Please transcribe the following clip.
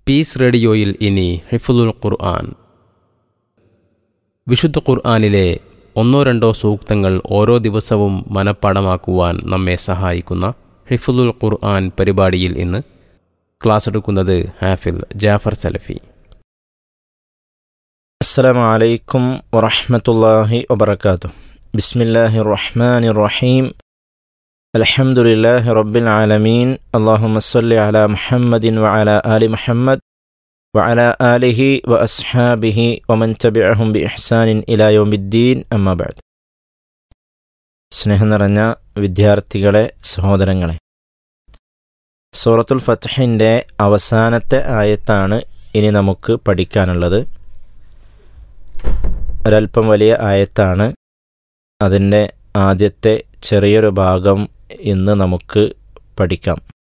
piece റേഡിയോയിൽ ഇനി ഹിഫുലുൽ ഖുർആൻ വിശുദ്ധ ഖുർആനിലെ ഒന്നോ രണ്ടോ സൂക്തങ്ങൾ ഓരോ ദിവസവും മനഃപ്പാടമാക്കുവാൻ നമ്മെ സഹായിക്കുന്ന ഹിഫുലുൽ ഖുർആൻ പരിപാടിയിൽ ഇന്ന് ക്ലാസ് എടുക്കുന്നത് ഹാഫിൽ ജാഫർ സലഫി السلام عليكم ورحمة الله وبركاته بسم الله الرحمن الرحيم الحمد لله رب العالمين اللهم صل على محمد وعلى آل محمد وعلى آله وأصحابه ومن تبعهم بإحسان إلى يوم الدين أما بعد സ്നേഹം നിറഞ്ഞ വിദ്യാർത്ഥികളെ സഹോദരങ്ങളെ സൂറത്തുൽ ഫത്ഹിൻ്റെ അവസാനത്തെ ആയത്താണ് ഇനി നമുക്ക് പഠിക്കാനുള്ളത് ഒരല്പം വലിയ ആയത്താണ് അതിൻ്റെ ആദ്യത്തെ ചെറിയൊരു ഭാഗം ഇന്ന് നമുക്ക് പഠിക്കാം